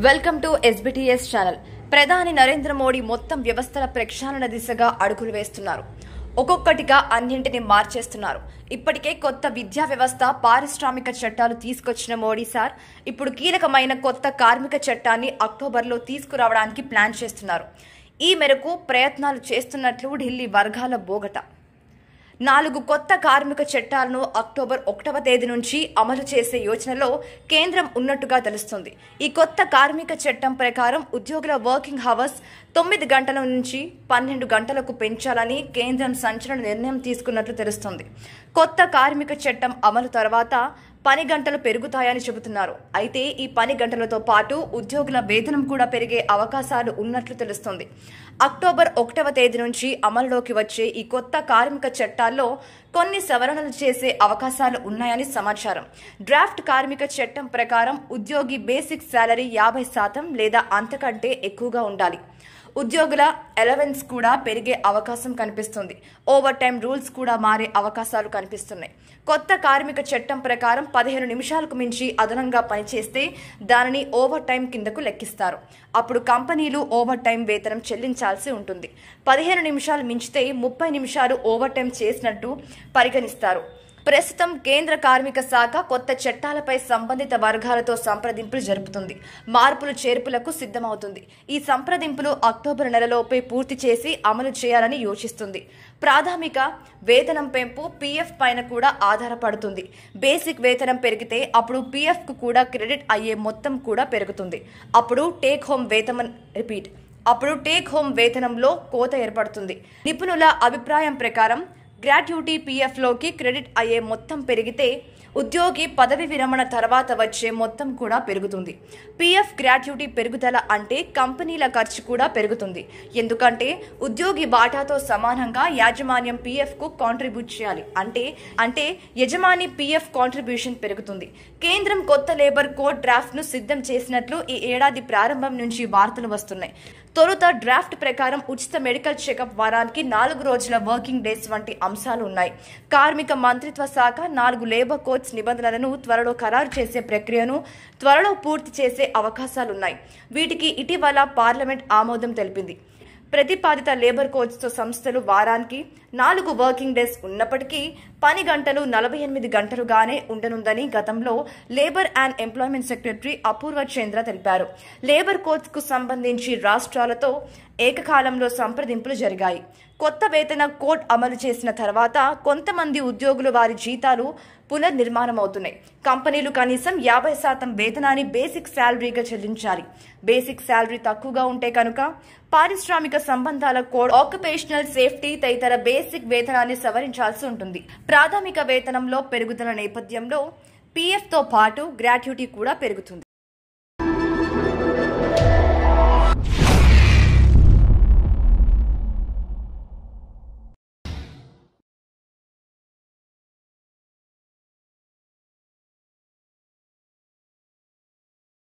welcome to SBTS channel ప్రధాని నరేంద్ర మోడీ మొత్తం వ్యవస్థల ప్రక్షాళన దిశగా అడుగులు వేస్తున్నారు ఒక్కొక్కటిగా అన్నింటినీ మార్చేస్తున్నారు ఇప్పటికే కొత్త విద్యా వ్యవస్థ పారిశ్రామిక చట్టాలు తీసుకొచ్చిన మోడీ సార్ ఇప్పుడు కీలకమైన కొత్త కార్మిక చట్టాన్ని అక్టోబర్లో తీసుకురావడానికి ప్లాన్ చేస్తున్నారు ఈ మేరకు ప్రయత్నాలు చేస్తున్నట్లు ఢిల్లీ వర్గాల బోగట నాలుగు కొత్త కార్మిక చట్టాలను అక్టోబర్ ఒకటవ తేదీ నుంచి అమలు చేసే యోచనలో కేంద్రం ఉన్నట్టుగా తెలుస్తుంది ఈ కొత్త కార్మిక చట్టం ప్రకారం ఉద్యోగుల వర్కింగ్ హవర్స్ తొమ్మిది గంటల నుంచి పన్నెండు గంటలకు పెంచాలని కేంద్రం సంచలన నిర్ణయం తీసుకున్నట్లు తెలుస్తుంది కొత్త కార్మిక చట్టం అమలు తర్వాత పని గంటలు పెరుగుతాయని చెబుతున్నారు అయితే ఈ పని గంటలతో పాటు ఉద్యోగుల వేతనం కూడా పెరిగే అవకాశాలు ఉన్నట్లు తెలుస్తుంది అక్టోబర్ ఒకటవ తేదీ నుంచి అమలులోకి వచ్చే ఈ కొత్త కార్మిక చట్టాల్లో కొన్ని సవరణలు చేసే అవకాశాలు ఉన్నాయని సమాచారం డ్రాఫ్ట్ కార్మిక చట్టం ప్రకారం ఉద్యోగి బేసిక్ శాలరీ యాభై శాతం లేదా అంతకంటే ఎక్కువగా ఉండాలి ఉద్యోగుల అలవెన్స్ కూడా పెరిగే అవకాశం కనిపిస్తుంది ఓవర్ టైం రూల్స్ కూడా మారే అవకాశాలు కనిపిస్తున్నాయి కొత్త కార్మిక చట్టం ప్రకారం పదిహేను నిమిషాలకు మించి అదనంగా పనిచేస్తే దానిని ఓవర్ టైం కిందకు లెక్కిస్తారు అప్పుడు కంపెనీలు ఓవర్ టైం వేతనం చెల్లించాల్సి ఉంటుంది పదిహేను నిమిషాలు మించితే ముప్పై నిమిషాలు ఓవర్ టైం చేసినట్టు పరిగణిస్తారు ప్రస్తుతం కేంద్ర కార్మిక శాఖ కొత్త చట్టాలపై సంబంధిత వర్గాలతో సంప్రదింపులు జరుపుతుంది మార్పులు చేర్పులకు సిద్ధమవుతుంది ఈ సంప్రదింపులు అక్టోబర్ నెలలోపే పూర్తి చేసి అమలు చేయాలని యోచిస్తుంది ప్రాథమిక వేతనం పెంపు పీఎఫ్ పైన కూడా ఆధారపడుతుంది బేసిక్ వేతనం పెరిగితే అప్పుడు పీఎఫ్ కు కూడా క్రెడిట్ అయ్యే మొత్తం కూడా పెరుగుతుంది అప్పుడు టేక్ హోమ్ వేతనం రిపీట్ అప్పుడు టేక్ హోమ్ వేతనంలో కోత ఏర్పడుతుంది నిపుణుల అభిప్రాయం ప్రకారం గ్రాట్యుటీ పీఎఫ్లోకి క్రెడిట్ అయ్యే మొత్తం పెరిగితే ఉద్యోగి పదవి విరమణ తర్వాత వచ్చే మొత్తం కూడా పెరుగుతుంది పీఎఫ్ గ్రాట్యుటీ పెరుగుదల అంటే కంపెనీల ఖర్చు కూడా పెరుగుతుంది ఎందుకంటే ఉద్యోగి వాటాతో సమానంగా యాజమాన్యం పీఎఫ్ కు కాంట్రిబ్యూట్ చేయాలి అంటే అంటే యజమాని పీఎఫ్ కాంట్రిబ్యూషన్ పెరుగుతుంది కేంద్రం కొత్త లేబర్ కోడ్ డ్రాఫ్ట్ ను సిద్ధం చేసినట్లు ఈ ఏడాది ప్రారంభం నుంచి వార్తలు వస్తున్నాయి తొలుత డ్రాఫ్ట్ ప్రకారం ఉచిత మెడికల్ చెకప్ వారానికి నాలుగు రోజుల వర్కింగ్ డేస్ వంటి అంశాలు ఉన్నాయి కార్మిక మంత్రిత్వ శాఖ నాలుగు లేబర్ కోడ్స్ నిబంధనలను త్వరలో ఖరారు చేసే ప్రక్రియను త్వరలో పూర్తి చేసే అవకాశాలున్నాయి వీటికి ఇటీవల పార్లమెంట్ ఆమోదం తెలిపింది ప్రతిపాదిత లేబర్ కోడ్స్తో సంస్థలు వారానికి నాలుగు వర్కింగ్ డేస్ ఉన్నప్పటికీ పని గంటలు నలభై ఎనిమిది గంటలుగానే ఉండనుందని గతంలో labour and employment secretary Apoorva Chandra తెలిపారు లేబర్ కోడ్స్ కు సంబంధించి రాష్ట్రాలతో ఏకకాలంలో సంప్రదింపులు జరిగాయి కొత్త వేతన కోడ్ అమలు చేసిన తర్వాత కొంతమంది ఉద్యోగులు వారి జీతాలు పునర్నిర్మాణం అవుతున్నాయి కంపెనీలు కనీసం యాభై శాతం వేతనాన్ని బేసిక్ శాలరీగా చెల్లించాలి బేసిక్ శాలరీ తక్కువగా ఉంటే కనుక పారిశ్రామిక సంబంధాల కోడ్ ఆక్యుపేషనల్ సేఫ్టీ తదితర బేసిక్ వేతనాన్ని సవరించాల్సి ఉంటుంది ప్రాథమిక వేతనంలో పెరుగుదల నేపథ్యంలో పీఎఫ్ తో పాటు గ్రాట్యుటీ కూడా పెరుగుతుంది